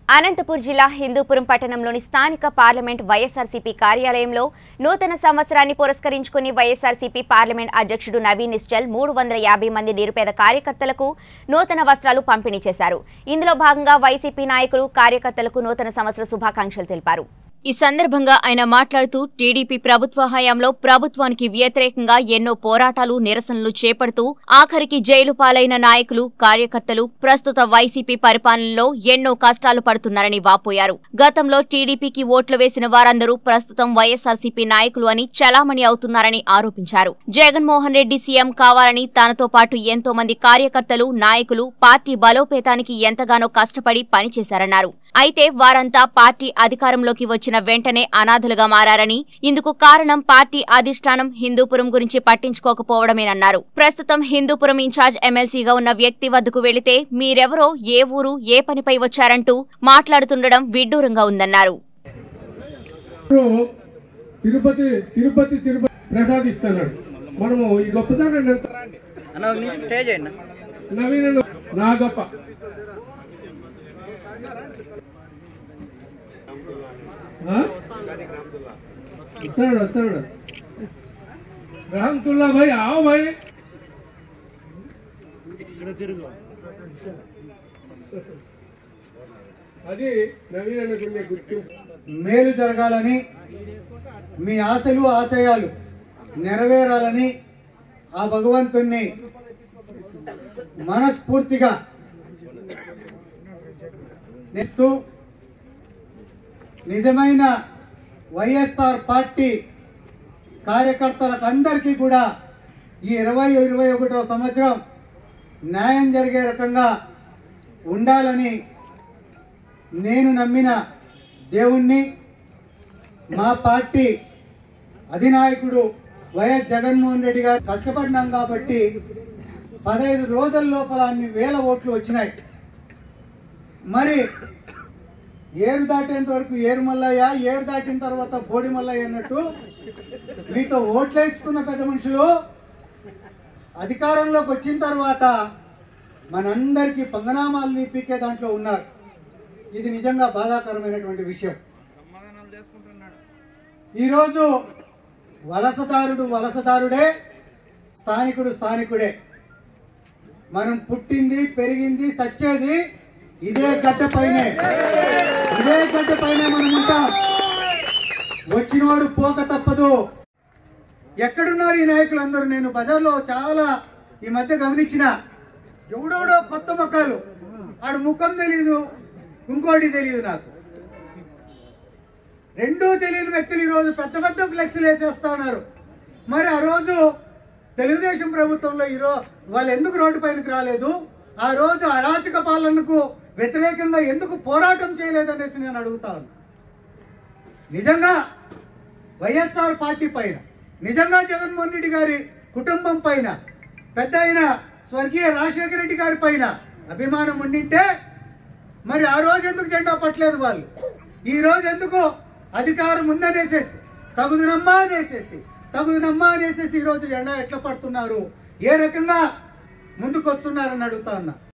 అనంతపూర్ జిల్లా హిందూపురం పట్టణంలోని స్థానిక పార్లమెంట్ వైఎస్ఆర్సీపీ కార్యాలయంలో నూతన సంవత్సరాన్ని పురస్కరించుకుని వైఎస్ఆర్సీపీ పార్లమెంట్ అధ్యక్షుడు నవీన్ నిశ్చల్ మూడు వందల యాభై మంది నిరుపేద కార్యకర్తలకు నూతన వస్త్రాలు పంపిణీ చేశారు ఇందులో భాగంగా వైసీపీ నాయకులు కార్యకర్తలకు నూతన సంవత్సర శుభాకాంక్షలు తెలిపారు ఈ సందర్భంగా ఆయన మాట్లాడుతూ టీడీపీ ప్రభుత్వ హయాంలో ప్రభుత్వానికి వ్యతిరేకంగా ఎన్నో పోరాటాలు నిరసనలు చేపడుతూ ఆఖరికి జైలు పాలైన నాయకులు కార్యకర్తలు ప్రస్తుత వైసీపీ పరిపాలనలో ఎన్నో కష్టాలు పడుతున్నారని వాపోయారు గతంలో టీడీపీకి ఓట్లు వేసిన వారందరూ ప్రస్తుతం వైఎస్ఆర్సీపీ నాయకులు అని చలామణి అవుతున్నారని ఆరోపించారు జగన్మోహన్ రెడ్డి సీఎం కావాలని తనతో పాటు ఎంతో మంది కార్యకర్తలు నాయకులు పార్టీ బలోపేతానికి ఎంతగానో కష్టపడి పనిచేశారన్నారు అయితే వారంతా పార్టీ అధికారంలోకి వచ్చిన వెంటనే అనాథలుగా మారారని ఇందుకు కారణం పార్టీ అధిష్టానం హిందూపురం గురించి పట్టించుకోకపోవడమేనన్నారు ప్రస్తుతం హిందూపురం ఇన్ఛార్జ్ ఎమ్మెల్సీగా ఉన్న వ్యక్తి వద్దకు వెళితే మీరెవరో ఏ ఊరు ఏ పనిపై వచ్చారంటూ మాట్లాడుతుండడం విడ్డూరంగా ఉందన్నారు ఇప్పుడు తిరుపతి తిరుపతి తిరుపతి ప్రసాదిస్తున్నాడు మనము ఈ గొప్పతనం ఎంత అన్న ఒక నిమిషం స్టే చేయండి నవీన నా గొప్ప ఆ? వస్తాడు వస్తాడు रहमतुल्ला भाई आओ भाई అది నవీన్ అనుకునే గుర్తు మేలు జరగాలని మీ ఆశలు ఆశయాలు నెరవేరాలని ఆ భగవంతుణ్ణి మనస్ఫూర్తిగా నిస్తూ నిజమైన వైఎస్ఆర్ పార్టీ కార్యకర్తలకు అందరికీ కూడా ఈ ఇరవై ఇరవై ఒకటో సంవత్సరం న్యాయం జరిగే రకంగా ఉండాలని నేను నమ్మిన దేవుణ్ణి మా పార్టీ అధినాయకుడు వైఎస్ జగన్మోహన్ రెడ్డి గారు కష్టపడినాం కాబట్టి పదహైదు రోజుల లోపల అన్ని వేల ఓట్లు వచ్చినాయి మరి ఏరు దాటేంత వరకు ఏరు మల్లయ్య ఏరు దాటిన తర్వాత బోడి మల్లయ్య అన్నట్టు మీతో ఓట్లు వేయించుకున్న పెద్ద మనుషులు అధికారంలోకి వచ్చిన తర్వాత మనందరికీ పంగనామాలు నీపీకే దాంట్లో ఉన్నారు ఇది నిజంగా బాధాకరమైనటువంటి విషయం ఈరోజు వలసదారుడు వలసదారుడే స్థానికుడు స్థానికుడే మనం పుట్టింది పెరిగింది సచ్చేది ఇదే గడ్డ పైనే ఇదే గడ్డ పైనే మనం ఉంటాం వచ్చినవాడు పోక తప్పదు ఎక్కడున్నారు ఈ నాయకులందరూ నేను బజార్లో చాలా ఈ మధ్య గమనించిన ఎవడెవడో కొత్త మొక్కలు ఆడు ముఖం తెలీదు ఇంకోటి తెలియదు నాకు రెండూ తెలియని వ్యక్తులు ఈరోజు పెద్ద పెద్ద ఫ్లెక్స్లు వేసేస్తా ఉన్నారు మరి ఆ రోజు తెలుగుదేశం ప్రభుత్వంలో ఈరోజు వాళ్ళు ఎందుకు రోడ్డు పైనకి రాలేదు ఆ రోజు అరాచక పాలనకు వ్యతిరేకంగా ఎందుకు పోరాటం చేయలేదనేసి నేను అడుగుతా ఉన్నా నిజంగా వైఎస్ఆర్ పార్టీ పైన నిజంగా జగన్మోహన్ రెడ్డి గారి కుటుంబం పైన పెద్ద అయిన స్వర్గీయ రాజశేఖర రెడ్డి గారి పైన అభిమానం ఉండింటే మరి ఆ రోజు ఎందుకు జెండా పట్టలేదు వాళ్ళు ఈ రోజు ఎందుకు అధికారం ఉందనేసేసి తగుదునమ్మా అనేసేసి తగుదునమ్మా అనేసేసి ఈ రోజు జెండా ఎట్లా పడుతున్నారు ఏ రకంగా ముందుకు వస్తున్నారని అడుగుతా ఉన్నా